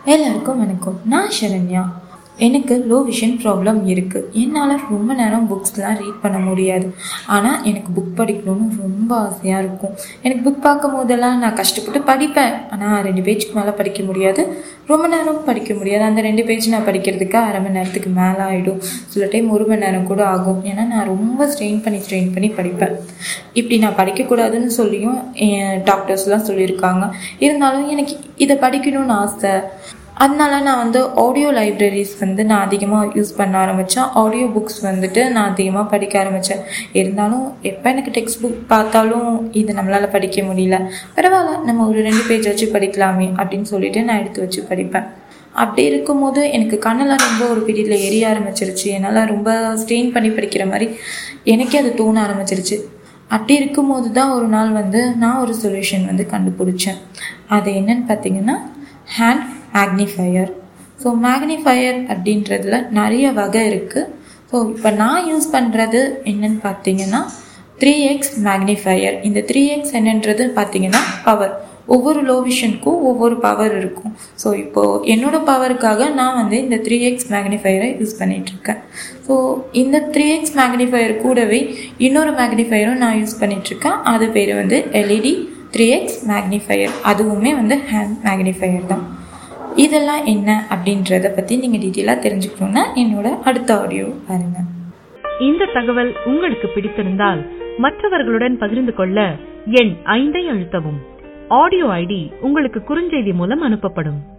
எல்லாருக்கும் வணக்கம் நான் சரண்யா எனக்கு லோ விஷன் ப்ராப்ளம் இருக்குது என்னால் ரொம்ப நேரம் புக்ஸ்லாம் ரீட் பண்ண முடியாது ஆனால் எனக்கு புக் படிக்கணும்னு ரொம்ப ஆசையாக இருக்கும் எனக்கு புக் பார்க்கும் போதெல்லாம் நான் கஷ்டப்பட்டு படிப்பேன் ஆனால் ரெண்டு பேஜுக்கு மேலே படிக்க முடியாது ரொம்ப நேரம் படிக்க முடியாது அந்த ரெண்டு பேஜ் நான் படிக்கிறதுக்கு அரை மணி நேரத்துக்கு மேலே ஆகிடும் சில டைம் ஒரு மணி நேரம் கூட ஆகும் ஏன்னா நான் ரொம்ப ஸ்ட்ரெயின் பண்ணி ஸ்ட்ரெயின் பண்ணி படிப்பேன் இப்படி நான் படிக்கக்கூடாதுன்னு சொல்லியும் என் டாக்டர்ஸ்லாம் சொல்லியிருக்காங்க இருந்தாலும் எனக்கு இதை படிக்கணும்னு ஆசை அதனால நான் வந்து ஆடியோ லைப்ரரிஸ் வந்து நான் அதிகமாக யூஸ் பண்ண ஆரம்பித்தேன் ஆடியோ புக்ஸ் வந்துட்டு நான் அதிகமாக படிக்க ஆரம்பித்தேன் இருந்தாலும் எப்போ எனக்கு டெக்ஸ்ட் புக் பார்த்தாலும் இது நம்மளால் படிக்க முடியல பரவாயில்ல நம்ம ஒரு ரெண்டு பேஜ் வச்சு படிக்கலாமே அப்படின்னு சொல்லிட்டு நான் எடுத்து வச்சு படிப்பேன் அப்படி இருக்கும்போது எனக்கு கண்ணெல்லாம் ரொம்ப ஒரு பீரியடில் எரிய ஆரம்பிச்சிருச்சு என்னால் ரொம்ப ஸ்ட்ரெயின் பண்ணி படிக்கிற மாதிரி எனக்கே அது தோண ஆரம்பிச்சிருச்சு அப்படி இருக்கும்போது தான் ஒரு நாள் வந்து நான் ஒரு சொல்யூஷன் வந்து கண்டுபிடிச்சேன் அது என்னன்னு பார்த்தீங்கன்னா ஹேண்ட் மேக்னிஃபையர் ஸோ மேக்னிஃபையர் அப்படின்றதுல நிறைய வகை இருக்குது ஸோ இப்போ நான் யூஸ் பண்ணுறது என்னன்னு பார்த்தீங்கன்னா த்ரீ எக்ஸ் மேக்னிஃபையர் இந்த த்ரீ எக்ஸ் என்னன்றது பார்த்தீங்கன்னா பவர் ஒவ்வொரு லோ விஷனுக்கும் ஒவ்வொரு பவர் இருக்கும் ஸோ இப்போது என்னோடய பவருக்காக நான் வந்து இந்த த்ரீ எக்ஸ் மேக்னிஃபையரை யூஸ் பண்ணிகிட்ருக்கேன் ஸோ இந்த த்ரீ எக்ஸ் மேக்னிஃபையர் கூடவே இன்னொரு மேக்னிஃபையரும் நான் யூஸ் பண்ணிகிட்ருக்கேன் அது பேர் வந்து எல்இடி த்ரீ எக்ஸ் மேக்னிஃபையர் அதுவுமே வந்து ஹேண்ட் மேக்னிஃபையர் தான் இதெல்லாம் என்ன அப்படின்றத பற்றி நீங்கள் டீட்டெயிலாக தெரிஞ்சுக்கணுன்னா என்னோட அடுத்த ஆடியோ பாருங்கள் இந்த தகவல் உங்களுக்கு பிடித்திருந்தால் மற்றவர்களுடன் பகிர்ந்து கொள்ள எண் ஐந்தை அழுத்தவும் ஆடியோ ஐடி உங்களுக்கு குறுஞ்செய்தி மூலம் அனுப்பப்படும்